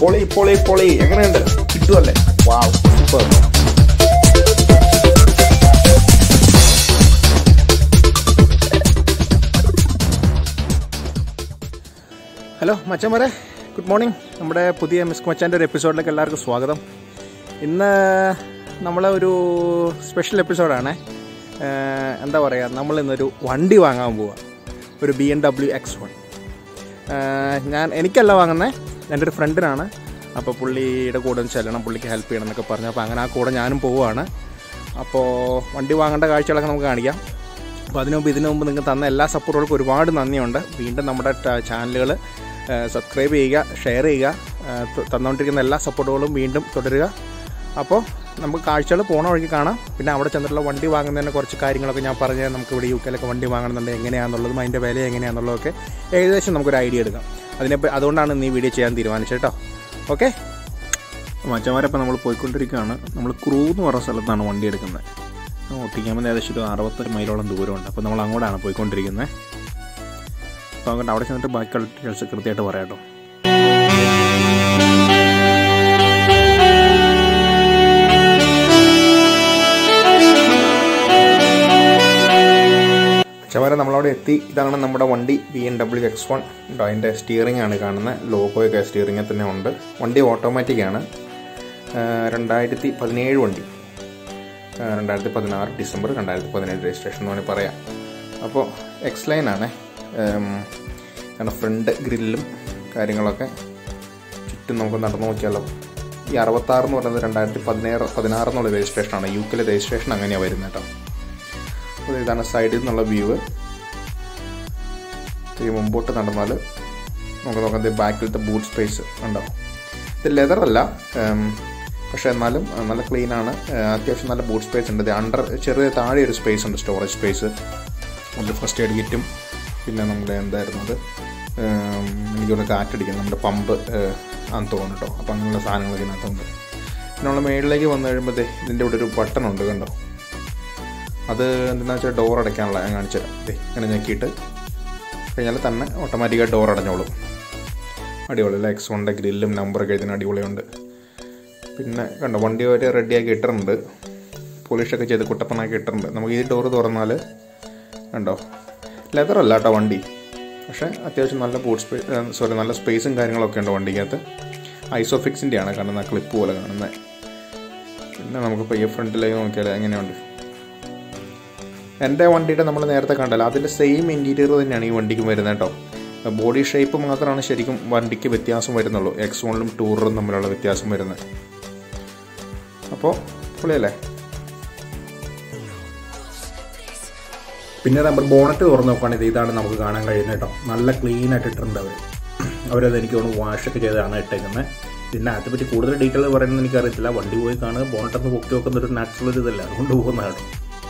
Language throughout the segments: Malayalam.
പൊളി പൊളി പൊളി എങ്ങനെയുണ്ട് കിട്ടുമല്ലേ വാവ് സൂപ്പർ ഹലോ മച്ചന്മാരെ ഗുഡ് മോർണിംഗ് നമ്മുടെ പുതിയ മിസ് മച്ചാൻ്റെ ഒരു എപ്പിസോഡിലേക്ക് എല്ലാവർക്കും സ്വാഗതം ഇന്ന് നമ്മളെ ഒരു സ്പെഷ്യൽ എപ്പിസോഡാണ് എന്താ പറയുക നമ്മൾ ഇന്നൊരു വണ്ടി വാങ്ങാൻ പോവുക ഒരു B M W X one ഞാൻ എനിക്കല്ല വാങ്ങുന്നത് എൻ്റെ ഒരു ഫ്രണ്ടിനാണ് അപ്പോൾ പുള്ളിയുടെ കൂടെ ഒന്ന് ചെല്ലണം പുള്ളിക്ക് ഹെൽപ്പ് ചെയ്യണം എന്നൊക്കെ പറഞ്ഞു അപ്പോൾ അങ്ങനെ ആ കൂടെ ഞാനും പോവുകയാണ് അപ്പോൾ വണ്ടി വാങ്ങേണ്ട കാഴ്ചകളൊക്കെ നമുക്ക് കാണിക്കാം അപ്പോൾ അതിനു മുമ്പ് ഇതിനു മുമ്പ് നിങ്ങൾക്ക് തന്ന എല്ലാ സപ്പോർട്ടുകൾക്കും ഒരുപാട് നന്ദിയുണ്ട് വീണ്ടും നമ്മുടെ ചാനലുകൾ സബ്സ്ക്രൈബ് ചെയ്യുക ഷെയർ ചെയ്യുക ആ, ത- തന്നുകൊണ്ടിരിക്കുന്ന എല്ലാ സപ്പോർട്ടുകളും വീണ്ടും തുടരുക അപ്പോൾ നമുക്ക് കാഴ്ചകൾ പോണ വഴിക്ക് കാണാം പിന്നെ അവിടെ ചെന്നിട്ടുള്ള വണ്ടി വാങ്ങുന്നതിന് കുറച്ച് കാര്യങ്ങളൊക്കെ ഞാൻ പറഞ്ഞ് നമുക്ക് ഇവിടെ യു കെയിലൊക്കെ വണ്ടി വാങ്ങണമെന്നുണ്ട് എങ്ങനെയാണെന്നുള്ളതും അതിൻ്റെ വില എങ്ങനെയാണെന്നുള്ളതൊക്കെ ഏകദേശം നമുക്കൊരു ഐഡിയ എടുക്കാം അതിനെ അതുകൊണ്ടാണ് ഇന്ന് ഈ വീഡിയോ ചെയ്യാൻ തീരുമാനിച്ചത് കേട്ടോ ഓക്കെ മച്ചന്മാരപ്പം നമ്മൾ പോയിക്കൊണ്ടിരിക്കുകയാണ് നമ്മൾ ക്രൂ എന്ന് പറഞ്ഞ സ്ഥലത്താണ് വണ്ടി എടുക്കുന്നത് ഒട്ടിക്കാമെന്ന് ഏകദേശം ഒരു അറുപത്തൊരു മൈലോളം ദൂരമുണ്ട് അപ്പോൾ നമ്മൾ അങ്ങോട്ടാണ് പോയിക്കൊണ്ടിരിക്കുന്നത് അപ്പോൾ അങ്ങോട്ട് അവിടെ ചെന്നിട്ട് ബാക്കിയുള്ള ഡീറ്റെയിൽസ് കൃത്യമായിട്ട് പറയാം കേട്ടോ ചവര നമ്മളവിടെ എത്തി ഇതാണ് നമ്മുടെ വണ്ടി B M W X one ഉണ്ടോ അതിൻ്റെ സ്റ്റിയറിംഗ് ആണ് കാണുന്നത് ലോഗോയൊക്കെ സ്റ്റിയറിംഗിൽ തന്നെ ഉണ്ട് വണ്ടി ഓട്ടോമാറ്റിക് ആണ് രണ്ടായിരത്തി പതിനേഴ് വണ്ടി ആ, രണ്ടായിരത്തി പതിനാറ് ഡിസംബർ രണ്ടായിരത്തി പതിനേഴ് രജിസ്ട്രേഷൻ എന്ന് വേണമെങ്കിൽ പറയാം അപ്പോൾ എക്സ് ലൈൻ ആണ് കാരണം ഫ്രണ്ട് ഗ്രില്ലും കാര്യങ്ങളൊക്കെ ചുറ്റും നമുക്ക് നടന്നു നോക്കിയാലോ ഈ അറുപത്താറ് എന്ന് പറയുന്നത് രണ്ടായിരത്തി പതിനേഴ് പതിനാറ് എന്നുള്ള രജിസ്ട്രേഷനാണ് യു കെയിലെ രജിസ്ട്രേഷൻ അങ്ങനെയാണ് വരുന്നത് കേട്ടോ അപ്പോൾ ഇതാണ് സൈഡിൽ നിന്നുള്ള വ്യൂ ഈ മുമ്പോട്ട് നടന്നാൽ നമുക്ക് നോക്കാം ബാക്കിലത്തെ ബൂട്ട് സ്പേസ് ഉണ്ടാവും ഇത് ലെതർ അല്ല ഉം, പക്ഷേ എന്നാലും ആ, നല്ല ക്ലീൻ ആണ് ആ, അത്യാവശ്യം നല്ല ബൂട്ട് സ്പേസ് ഉണ്ട് ഇത് അണ്ടർ ചെറിയ താഴെ ഒരു സ്പേസ് ഉണ്ട് സ്റ്റോറേജ് സ്പേസ് അതിൽ ഫസ്റ്റ് എയ്ഡ് കിറ്റും പിന്നെ നമ്മുടെ എന്തായിരുന്നു അത് ഉം, എനിക്ക് തോന്നുന്നു കാറ്റടിക്കും നമ്മുടെ പമ്പ് ആണെന്ന് തോന്നുന്നു കേട്ടോ അപ്പോൾ അങ്ങനെയുള്ള സാധനങ്ങളൊക്കെ ഇതിനകത്തുണ്ട് പിന്നെ നമ്മൾ മേളിലേക്ക് വന്നു കഴിയുമ്പോഴത്തേ ഇതിൻ്റെ ഇവിടെ ഒരു ബട്ടൺ ഉണ്ട് കണ്ടോ അത് എന്താണെന്ന് വെച്ചാൽ ഡോർ അടയ്ക്കാനുള്ള ഞാൻ കാണിച്ചു തരാം ദേ ഇങ്ങനെ ഞെക്കിയിട്ട് കഴിഞ്ഞാൽ തന്നെ ഓട്ടോമാറ്റിക്കായി ഡോർ അടഞ്ഞോളും അടിപൊളി അല്ലേ എക്സ് വണ്ടെ ഗ്രില്ലും നമ്പറൊക്കെ ഇതിന് അടിപൊളിയുണ്ട് പിന്നെ കണ്ടോ വണ്ടി വരെ റെഡിയാക്കി ഇട്ടിട്ടുണ്ട് പോളിഷൊക്കെ ചെയ്ത് കുട്ടപ്പനാക്കി ഇട്ടിട്ടുണ്ട് നമുക്ക് ഈ ഡോറ് തുറന്നാൽ കണ്ടോ ലെതർ അല്ല കേട്ടോ വണ്ടി പക്ഷേ അത്യാവശ്യം നല്ല ബൂട്ട് സ്പേസ് സോറി നല്ല സ്പേസും കാര്യങ്ങളൊക്കെ ഉണ്ട് വണ്ടിക്കകത്ത് ഐസോഫിക്സിൻ്റെ ആണ് കാണുന്ന ക്ലിപ്പ് പോലെ കാണുന്നത് പിന്നെ നമുക്കിപ്പോൾ ഈ ഫ്രണ്ടിലേക്ക് നോക്കിയാൽ എങ്ങനെയുണ്ട് എൻ്റെ വണ്ടിയുടെ നമ്മൾ നേരത്തെ കണ്ടല്ലോ അതിൻ്റെ സെയിം ഇൻറ്റീരിയർ തന്നെയാണ് ഈ വണ്ടിക്ക് വരുന്നത് കേട്ടോ ബോഡി ഷേപ്പ് മാത്രമാണ് ശരിക്കും വണ്ടിക്ക് വ്യത്യാസം വരുന്നുള്ളൂ എക്സ് വണ്ണിലും ടൂറിലും തമ്മിലുള്ള വ്യത്യാസം വരുന്നത് അപ്പോൾ പൊളിയല്ലേ പിന്നെ നമ്മൾ ബോണറ്റ് തുറന്ന് നോക്കുകയാണെങ്കിൽ ഇതാണ് നമുക്ക് കാണാൻ കഴിയുന്നത് കേട്ടോ നല്ല ക്ലീൻ ആയിട്ട് ഇട്ടിട്ടുണ്ട് അവർ അവരത് എനിക്ക് തോന്നുന്നു വാഷൊക്കെ ചെയ്താണ് ഇട്ടേക്കുന്നത് പിന്നെ അതിനെപ്പറ്റി കൂടുതൽ ഡീറ്റെയിൽ പറയുന്നത് എനിക്കറിയത്തില്ല വണ്ടി പോയി കാണുക ബോണറ്റൊന്ന് പൊക്കി വെക്കുന്ന ഒരു നാച്ചുറൽ ഒരു ഇതല്ല അതുകൊണ്ട് പോകുന്ന കേട്ടോ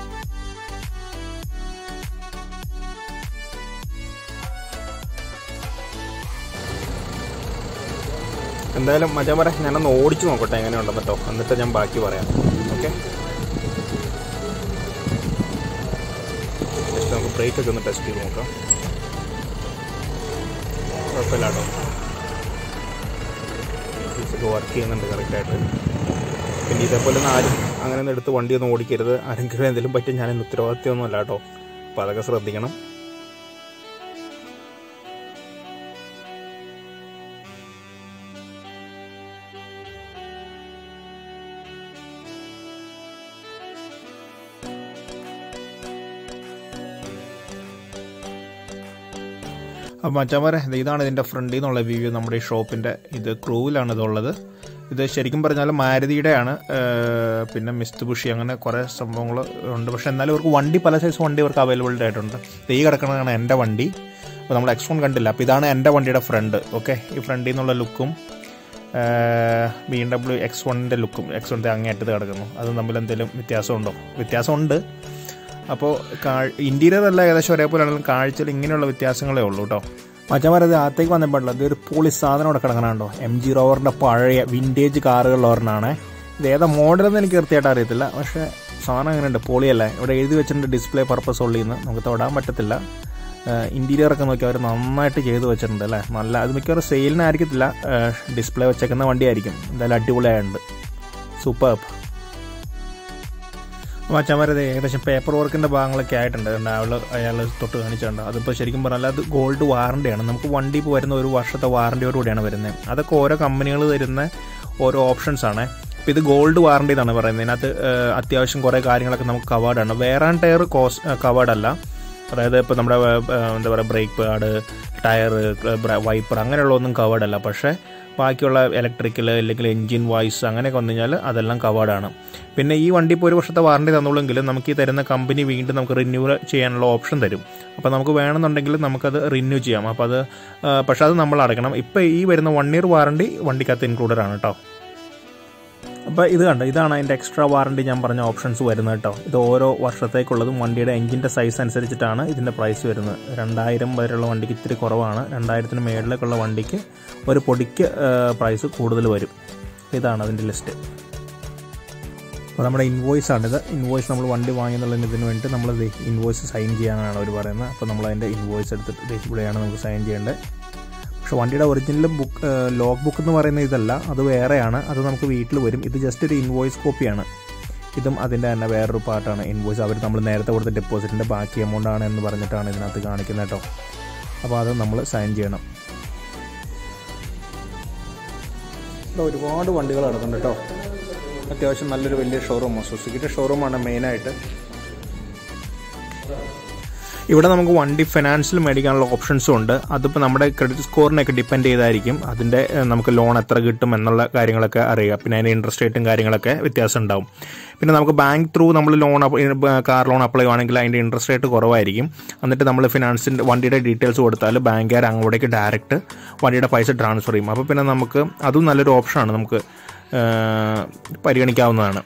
എന്തായാലും മച്ചാൻ പറയാം ഞാനൊന്ന് ഓടിച്ചു നോക്കട്ടെ എങ്ങനെയുണ്ടെന്ന് കേട്ടോ എന്നിട്ട് ഞാൻ ബാക്കി പറയാം ഓക്കെ ജസ്റ്റ് നമുക്ക് ബ്രേക്ക് ഒക്കെ ഒന്ന് ടെസ്റ്റ് ചെയ്ത് നോക്കാം കുഴപ്പമില്ല കേട്ടോ ഒക്കെ വർക്ക് ചെയ്യുന്നുണ്ട് കറക്റ്റായിട്ട് പിന്നെ ഇതേപോലെ ഒന്നും ആരും അങ്ങനെ ഒന്നും എടുത്ത് വണ്ടി ഒന്നും ഓടിക്കരുത് ആരെങ്കിലും എന്തെങ്കിലും പറ്റി ഞാൻ ഇന്ന് ഉത്തരവാദിത്വമൊന്നും അല്ല കേട്ടോ അപ്പോൾ അതൊക്കെ ശ്രദ്ധിക്കണം അപ്പോൾ മച്ചാമാരെ ദേ ഇതാണ് ഇതിൻ്റെ ഫ്രണ്ടിൽ നിന്നുള്ള വ്യൂ നമ്മുടെ ഈ ഷോപ്പിൻ്റെ ഇത് ക്രൂവിലാണ് ഇതുള്ളത് ഇത് ശരിക്കും പറഞ്ഞാൽ മാരുതിയുടെയാണ് ഏഹ് പിന്നെ മിസ്ത് ബുഷി അങ്ങനെ കുറേ സംഭവങ്ങൾ ഉണ്ട് പക്ഷെ എന്നാലും ഇവർക്ക് വണ്ടി പല സൈസ് വണ്ടി ഇവർക്ക് അവൈലബിൾ ആയിട്ടുണ്ട് ദേ ഈ കിടക്കുന്നതാണ് എൻ്റെ വണ്ടി അപ്പോൾ നമ്മൾ എക്സ് ഫോൺ കണ്ടില്ല അപ്പോൾ ഇതാണ് എൻ്റെ വണ്ടിയുടെ ഫ്രണ്ട് ഓക്കെ ഈ ഫ്രണ്ടിൽ നിന്നുള്ള ലുക്കും ബി എം ഡബ്ല്യു എക്സ് വണ്ണിൻ്റെ ലുക്കും എക്സ് വണ്ണിൻ്റെ അങ്ങേറ്റത്ത് കിടക്കുന്നു അതും തമ്മിൽ എന്തെങ്കിലും വ്യത്യാസമുണ്ടോ വ്യത്യാസമുണ്ട് അപ്പോൾ ഇന്റീരിയർ അല്ല ഏകദേശം ഒരേപോലെ ആണെങ്കിലും കാഴ്ചയിൽ ഇങ്ങനെയുള്ള വ്യത്യാസങ്ങളേ ഉള്ളൂ കേട്ടോ മച്ചന്മാരത് അകത്തേക്ക് വന്നപ്പോഴല്ല ഇതൊരു പൊളി സാധനം ഇവിടെ കിടക്കണുണ്ടോ എം ജി റോവറിൻ്റെ പഴയ വിൻറ്റേജ് കാറുകളിൽ ഒരെണ്ണമാണ് ഇത് ഏതാ മോഡലെന്ന് എനിക്ക് കൃത്യമായിട്ട് അറിയത്തില്ല പക്ഷേ സാധനം എങ്ങനെയുണ്ട് പൊളിയല്ലേ ഇവിടെ എഴുതി വെച്ചിട്ടുണ്ട് ഡിസ്പ്ലേ പർപ്പസ് ഉള്ളിന്ന് നമുക്ക് തൊടാൻ പറ്റത്തില്ല ഇൻറ്റീരിയറൊക്കെ നോക്കി അവർ നന്നായിട്ട് ചെയ്ത് വെച്ചിട്ടുണ്ട് അല്ലേ നല്ല അത് മിക്കവാറും സെയിലിനായിരിക്കത്തില്ല ഡിസ്പ്ലേ വെച്ചേക്കുന്ന വണ്ടിയായിരിക്കും എന്തായാലും അടിപൊളിയായിട്ടുണ്ട് സൂപ്പർ മച്ചന്മാരത് ഏകദേശം പേപ്പർ വർക്കിൻ്റെ ഭാഗങ്ങളൊക്കെ ആയിട്ടുണ്ട് അയാൾ അയാൾ തൊട്ട് കാണിച്ചിട്ടുണ്ട് അതിപ്പോൾ ശരിക്കും പറഞ്ഞാൽ അത് ഗോൾഡ് വാറണ്ടിയാണ് നമുക്ക് വണ്ടി ഇപ്പോൾ വരുന്ന ഒരു വർഷത്തെ വാറണ്ടിയോടുകൂടിയാണ് വരുന്നത് അതൊക്കെ ഓരോ കമ്പനികൾ തരുന്ന ഓരോ ഓപ്ഷൻസ് ആണ് ഇപ്പോൾ ഇത് ഗോൾഡ് വാറണ്ടി എന്നാണ് പറയുന്നത് ഇതിനകത്ത് അത്യാവശ്യം കുറേ കാര്യങ്ങളൊക്കെ നമുക്ക് കവേർഡാണ് വേറെ ടയർ കോസ് കവേർഡ് അല്ല അതായത് ഇപ്പോൾ നമ്മുടെ എന്താ പറയുക ബ്രേക്ക് പാഡ് ടയർ വൈപ്പർ അങ്ങനെയുള്ളതൊന്നും കവേർഡ് അല്ല പക്ഷേ ബാക്കിയുള്ള ഇലക്ട്രിക്കൽ അല്ലെങ്കിൽ എൻജിൻ വോയിസ് അങ്ങനെയൊക്കെ വന്നു കഴിഞ്ഞാൽ അതെല്ലാം കവേർഡാണ് പിന്നെ ഈ വണ്ടി ഇപ്പോൾ ഒരു വർഷത്തെ വാറണ്ടി തന്നുള്ളെങ്കിലും നമുക്ക് ഈ തരുന്ന കമ്പനി വീണ്ടും നമുക്ക് റിന്യൂ ചെയ്യാനുള്ള ഓപ്ഷൻ തരും അപ്പോൾ നമുക്ക് വേണമെന്നുണ്ടെങ്കിൽ നമുക്കത് റിന്യൂ ചെയ്യാം അപ്പോൾ അത് പക്ഷേ അത് നമ്മൾ അടയ്ക്കണം ഇപ്പോൾ ഈ വരുന്ന വൺ ഇയർ വാറണ്ടി വണ്ടിക്കകത്ത് ഇൻക്ലൂഡഡ് ആണ് കേട്ടോ അപ്പോൾ ഇത് കണ്ടോ ഇതാണ് അതിൻ്റെ എക്സ്ട്രാ വാറണ്ടി ഞാൻ പറഞ്ഞ ഓപ്ഷൻസ് വരുന്നത് കേട്ടോ ഇത് ഓരോ വർഷത്തേക്കുള്ളതും വണ്ടിയുടെ എഞ്ചിൻ്റെ സൈസ് അനുസരിച്ചിട്ടാണ് ഇതിൻ്റെ പ്രൈസ് വരുന്നത് രണ്ടായിരം വരെയുള്ള വണ്ടിക്ക് ഇത്തിരി കുറവാണ് രണ്ടായിരത്തിന് മേളിലേക്കുള്ള വണ്ടിക്ക് ഒരു പൊടിക്ക് പ്രൈസ് കൂടുതൽ വരും ഇതാണ് അതിൻ്റെ ലിസ്റ്റ് അപ്പോൾ നമ്മുടെ ഇൻവോയ്സ് ആണിത് ഇൻവോയ്സ് നമ്മൾ വണ്ടി വാങ്ങിയെന്നുള്ളതിന് ഇതിന് വേണ്ടി നമ്മൾ ഇൻവോയ്സ് സൈൻ ചെയ്യാനാണ് അവർ പറയുന്നത് അപ്പോൾ നമ്മൾ അതിൻ്റെ ഇൻവോയ്സ് എടുത്തിട്ട് ഇവിടെയാണ് നമുക്ക് സൈൻ ചെയ്യേണ്ടത് പക്ഷെ വണ്ടിയുടെ ഒറിജിനൽ ബുക്ക് ലോഗ് ബുക്ക് എന്ന് പറയുന്ന ഇതല്ല അത് വേറെയാണ് അത് നമുക്ക് വീട്ടിൽ വരും ഇത് ജസ്റ്റ് ഒരു ഇൻവോയ്സ് കോപ്പിയാണ് ഇതും അതിൻ്റെ തന്നെ വേറൊരു പാർട്ടാണ് ഇൻവോയ്സ് അവർ നമ്മൾ നേരത്തെ കൊടുത്ത ഡെപ്പോസിറ്റിൻ്റെ ബാക്കി എമൗണ്ട് ആണ് എന്ന് പറഞ്ഞിട്ടാണ് ഇതിനകത്ത് കാണിക്കുന്നത് കേട്ടോ അപ്പോൾ അത് നമ്മൾ സൈൻ ചെയ്യണം ഇവിടെ ഒരുപാട് വണ്ടികൾ നടക്കുന്നുണ്ട് കേട്ടോ അത്യാവശ്യം നല്ലൊരു വലിയ ഷോറൂമാണ് സുസുക്കിയുടെ ഷോറൂമാണ് മെയിനായിട്ട് ഇവിടെ നമുക്ക് വണ്ടി ഫിനാൻസിൽ മേടിക്കാനുള്ള ഓപ്ഷൻസും ഉണ്ട് അതിപ്പോൾ നമ്മുടെ ക്രെഡിറ്റ് സ്കോറിനൊക്കെ ഡിപ്പെൻഡ് ചെയ്തായിരിക്കും അതിൻ്റെ നമുക്ക് ലോൺ എത്ര കിട്ടും എന്നുള്ള കാര്യങ്ങളൊക്കെ അറിയുക പിന്നെ അതിൻ്റെ ഇൻട്രസ്റ്റ് റേറ്റും കാര്യങ്ങളൊക്കെ വ്യത്യാസം ഉണ്ടാവും പിന്നെ നമുക്ക് ബാങ്ക് ത്രൂ നമ്മൾ ലോൺ കാർ ലോൺ അപ്ലൈ ചെയ്യുകയാണെങ്കിൽ അതിൻ്റെ ഇൻട്രസ്റ്റ് റേറ്റ് കുറവായിരിക്കും എന്നിട്ട് നമ്മൾ ഫിനാൻസിൻ്റെ വണ്ടിയുടെ ഡീറ്റെയിൽസ് കൊടുത്താൽ ബാങ്കുകാർ അങ്ങോട്ടേക്ക് ഡയറക്റ്റ് വണ്ടിയുടെ പൈസ ട്രാൻസ്ഫർ ചെയ്യും അപ്പോൾ പിന്നെ നമുക്ക് അതും നല്ലൊരു ഓപ്ഷനാണ് നമുക്ക് പരിഗണിക്കാവുന്നതാണ്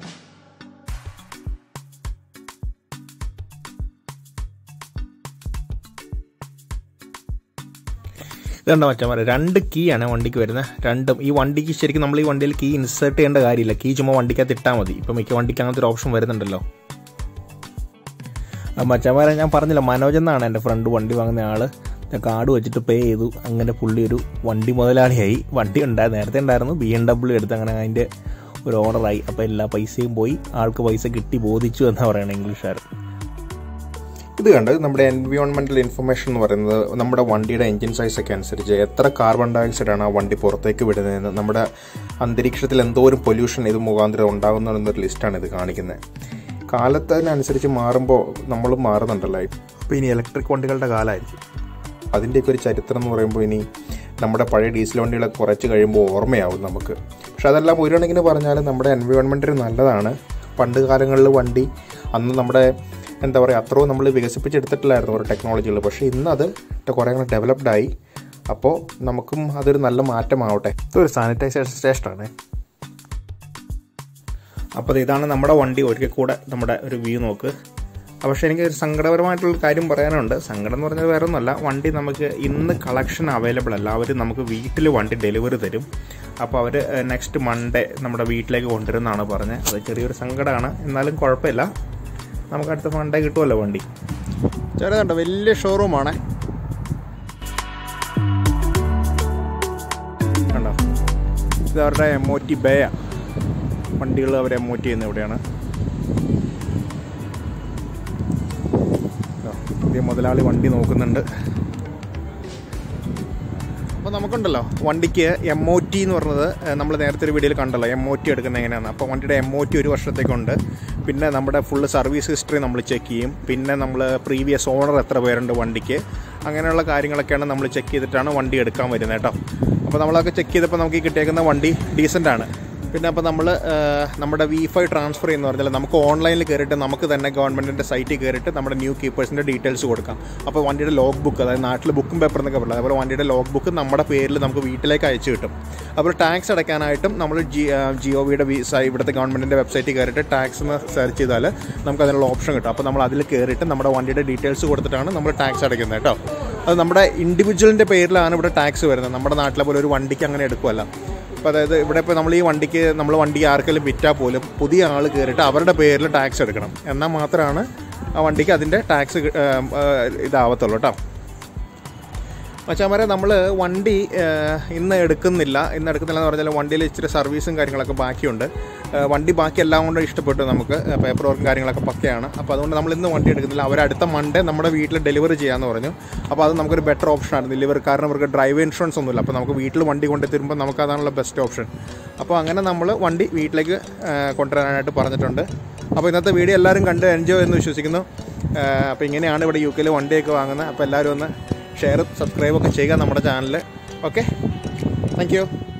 ഇതുണ്ട് മറ്റന്മാരെ രണ്ട് കീ ആണ് വണ്ടിക്ക് വരുന്നത് രണ്ടും ഈ വണ്ടിക്ക് ശരിക്കും നമ്മൾ ഈ വണ്ടിയിൽ കീ ഇൻസേർട്ട് ചെയ്യേണ്ട കാര്യമില്ല കീ ചുമ്മാ വണ്ടിക്കകത്ത് ഇട്ടാൽ മതി ഇപ്പം മിക്ക വണ്ടിക്ക് അങ്ങനത്തെ ഒരു ഓപ്ഷൻ വരുന്നുണ്ടല്ലോ മച്ചന്മാരെ ഞാൻ പറഞ്ഞില്ല മനോജ് എന്നാണ് എൻ്റെ ഫ്രണ്ട് വണ്ടി വാങ്ങുന്ന ആൾ കാർഡ് വെച്ചിട്ട് പേ ചെയ്തു അങ്ങനെ പുള്ളി ഒരു വണ്ടി മുതലാളിയായി വണ്ടി ഉണ്ടായിരുന്നു നേരത്തെ ഉണ്ടായിരുന്നു ബി എം ഡബ്ല്യു എടുത്ത് അങ്ങനെ അതിൻ്റെ ഒരു ഓർഡറായി അപ്പോൾ എല്ലാ പൈസയും പോയി ആൾക്ക് പൈസ കിട്ടി ബോധിച്ചു എന്നാണ് പറയുന്നത് ഇംഗ്ലീഷുകാർ ഇത് കണ്ട് നമ്മുടെ എൻവിയോൺമെൻറ്റൽ ഇൻഫർമേഷൻ എന്ന് പറയുന്നത് നമ്മുടെ വണ്ടിയുടെ എൻജിൻ സൈസ് ഒക്കെ അനുസരിച്ച് എത്ര കാർബൺ ഡയോക്സൈഡ് ആണ് ആ വണ്ടി പുറത്തേക്ക് വിടുന്നതെന്ന് നമ്മുടെ അന്തരീക്ഷത്തിൽ എന്തോരം പൊല്യൂഷൻ ഇത് മുഖാന്തരം ഉണ്ടാകുന്ന എന്നൊരു ലിസ്റ്റാണ് ഇത് കാണിക്കുന്നത് കാലത്തിനനുസരിച്ച് മാറുമ്പോൾ നമ്മൾ മാറുന്നുണ്ടല്ലോ അപ്പോൾ ഇനി ഇലക്ട്രിക് വണ്ടികളുടെ കാലമായിരിക്കും അതിൻ്റെയൊക്കെ ഒരു ചരിത്രം എന്ന് പറയുമ്പോൾ ഇനി നമ്മുടെ പഴയ ഡീസൽ വണ്ടികളൊക്കെ കുറച്ച് കഴിയുമ്പോൾ ഓർമ്മയാവും നമുക്ക് പക്ഷെ അതെല്ലാം ഒരു കണക്കിന് പറഞ്ഞാൽ നമ്മുടെ എൻവയോൺമെൻറ്റിന് നല്ലതാണ് പണ്ട് കാലങ്ങളിൽ വണ്ടി അന്ന് നമ്മുടെ എന്താ പറയുക അത്രയും നമ്മൾ വികസിപ്പിച്ചെടുത്തിട്ടില്ലായിരുന്നു ഓരോ ടെക്നോളജികൾ പക്ഷേ ഇന്ന് അത് കുറേ കൂടെ ഡെവലപ്ഡായി അപ്പോൾ നമുക്കും അതൊരു നല്ല മാറ്റമാവട്ടെ ഇതൊരു സാനിറ്റൈസേഷൻ സ്റ്റേഷനാണ് അപ്പോൾ ഇതാണ് നമ്മുടെ വണ്ടി ഒരിക്കൽ കൂടെ നമ്മുടെ ഒരു വ്യൂ നോക്ക് പക്ഷേ എനിക്ക് ഒരു സങ്കടപരമായിട്ടുള്ള കാര്യം പറയാനുണ്ട് സങ്കടം എന്ന് പറഞ്ഞാൽ വേറെ ഒന്നുമല്ല വണ്ടി നമുക്ക് ഇന്ന് കളക്ഷൻ അവൈലബിൾ അല്ല അവർ നമുക്ക് വീട്ടിൽ വണ്ടി ഡെലിവറി തരും അപ്പോൾ അവർ നെക്സ്റ്റ് മൺഡേ നമ്മുടെ വീട്ടിലേക്ക് കൊണ്ടുവരുമെന്നാണ് പറഞ്ഞത് അത് ചെറിയൊരു സങ്കടമാണ് എന്നാലും കുഴപ്പമില്ല നമുക്ക് അടുത്ത മൺഡേ കിട്ടുമല്ലോ വണ്ടി ചെറുതുണ്ട് വലിയ ഷോറൂമാണ് കണ്ടോ ഇത് അവരുടെ എം ഒ ടി ബേയ വണ്ടികൾ അവർ എം ഒ ടി ചെയ്യുന്ന ഇവിടെയാണ് പുതിയ മുതലാളി വണ്ടി നോക്കുന്നുണ്ട് അപ്പോൾ നമുക്കുണ്ടല്ലോ വണ്ടിക്ക് എം ഒ ടി എന്ന് പറഞ്ഞത് നമ്മൾ നേരത്തെ ഒരു വീഡിയോയിൽ കണ്ടല്ലോ എം ഒ ടി എടുക്കുന്നത് എങ്ങനെയാണ് അപ്പോൾ വണ്ടിയുടെ എം ഒ ടി ഒരു വർഷത്തേക്കുണ്ട് പിന്നെ നമ്മുടെ ഫുള്ള് സർവീസ് ഹിസ്റ്ററി നമ്മൾ ചെക്ക് ചെയ്യും പിന്നെ നമ്മൾ പ്രീവിയസ് ഓണർ എത്ര പേരുണ്ട് വണ്ടിക്ക് അങ്ങനെയുള്ള കാര്യങ്ങളൊക്കെയാണ് നമ്മൾ ചെക്ക് ചെയ്തിട്ടാണ് വണ്ടി എടുക്കാൻ വരുന്നത് കേട്ടോ അപ്പോൾ നമ്മളതൊക്കെ ചെക്ക് ചെയ്തപ്പോൾ നമുക്ക് ഈ കിട്ടിയേക്കുന്ന വണ്ടി ഡീസൻ്റ് ആണ് പിന്നെ അപ്പോൾ നമ്മൾ നമ്മുടെ വി ഫൈ ട്രാൻസ്ഫർ ചെയ്യുന്ന പറഞ്ഞാൽ നമുക്ക് ഓൺലൈനിൽ കയറിയിട്ട് നമുക്ക് തന്നെ ഗവൺമെൻറ്റിൻ്റെ സൈറ്റിൽ കയറിയിട്ട് നമ്മുടെ ന്യൂ കീപ്പേഴ്സിൻ്റെ ഡീറ്റെയിൽസ് കൊടുക്കാം അപ്പോൾ വണ്ടിയുടെ ലോഗ് ബുക്ക് അതായത് നാട്ടിൽ ബുക്കും പേപ്പർ എന്നൊക്കെ പറയുന്നത് അതുപോലെ വണ്ടിയുടെ ലോഗ് ബുക്ക് നമ്മുടെ പേരിൽ നമുക്ക് വീട്ടിലേക്ക് അയച്ചു കിട്ടും അപ്പോൾ ടാക്സ് അടയ്ക്കാനായിട്ടും നമ്മൾ ജി ജിഒ വിയുടെ ഇവിടുത്തെ ഗവൺമെൻറ്റിൻ്റെ വെബ്സൈറ്റിൽ കയറിയിട്ട് ടാക്സ് എന്ന് സെർച്ച് ചെയ്താൽ നമുക്ക് അതിനുള്ള ഓപ്ഷൻ കിട്ടും അപ്പോൾ നമ്മൾ അതിൽ കയറിയിട്ട് നമ്മുടെ വണ്ടിയുടെ ഡീറ്റെയിൽസ് കൊടുത്തിട്ടാണ് നമ്മൾ ടാക്സ് അടയ്ക്കുന്നത് കേട്ടോ അത് നമ്മുടെ ഇൻഡിവിജ്വലിൻ്റെ പേരിലാണ് ഇവിടെ ടാക്സ് വരുന്നത് നമ്മുടെ നാട്ടിലെ പോലെ ഒരു വണ്ടിക്ക് അങ്ങനെ എടുക്കുമല്ല അപ്പോൾ അതായത് ഇവിടെ ഇപ്പോൾ നമ്മൾ ഈ വണ്ടിക്ക് നമ്മൾ വണ്ടി ആർക്കെങ്കിലും വിറ്റാൽ പോലും പുതിയ ആൾ കയറിയിട്ട് അവരുടെ പേരിൽ ടാക്സ് എടുക്കണം എന്നാൽ മാത്രമാണ് ആ വണ്ടിക്ക് അതിൻ്റെ ടാക്സ് ഇതാവത്തുള്ളൂ കേട്ടോ മച്ചാമാരെ നമ്മൾ വണ്ടി ഏഹ്, ഇന്ന് എടുക്കുന്നില്ല ഇന്ന് എടുക്കുന്നില്ല എന്ന് പറഞ്ഞാൽ വണ്ടിയിൽ ഇച്ചിരി സർവീസും കാര്യങ്ങളൊക്കെ ബാക്കിയുണ്ട് ഏഹ്, വണ്ടി ബാക്കി എല്ലാം കൊണ്ടും ഇഷ്ടപ്പെട്ടു നമുക്ക് പേപ്പർ വർക്കും കാര്യങ്ങളൊക്കെ പക്കയാണ് അപ്പോൾ അതുകൊണ്ട് നമ്മൾ ഇന്ന് വണ്ടി എടുക്കുന്നില്ല അവർ അടുത്ത മൺഡേ നമ്മുടെ വീട്ടിൽ ഡെലിവറി ചെയ്യാമെന്ന് പറഞ്ഞു അപ്പോൾ അത് നമുക്കൊരു ബെറ്റർ ഓപ്ഷൻ ആണ് ഡെലിവറി കാരണം അവർക്ക് ഡ്രൈവ് ഇൻഷുറൻസ് ഒന്നുമില്ല അപ്പോൾ നമുക്ക് വീട്ടിൽ വണ്ടി കൊണ്ടു തരുമ്പോൾ നമുക്ക് അതാണുള്ള ബെസ്റ്റ് ഓപ്ഷൻ അപ്പോൾ അങ്ങനെ നമ്മൾ വണ്ടി വീട്ടിലേക്ക് ഏഹ്, കൊണ്ടുവരാനായിട്ട് പറഞ്ഞിട്ടുണ്ട് അപ്പോൾ ഇന്നത്തെ വീഡിയോ എല്ലാവരും കണ്ട് എൻജോയ് എന്ന് വിശ്വസിക്കുന്നു ഏഹ്, അപ്പോൾ ഇങ്ങനെയാണ് ഇവിടെ യു കെയിൽ വണ്ടിയൊക്കെ വാങ്ങുന്നത് അപ്പോൾ എല്ലാവരും ഒന്ന് ഷെയർ സബ്സ്ക്രൈബ് ഒക്കെ ചെയ്യുക നമ്മുടെ ചാനൽ ഓക്കെ താങ്ക് യു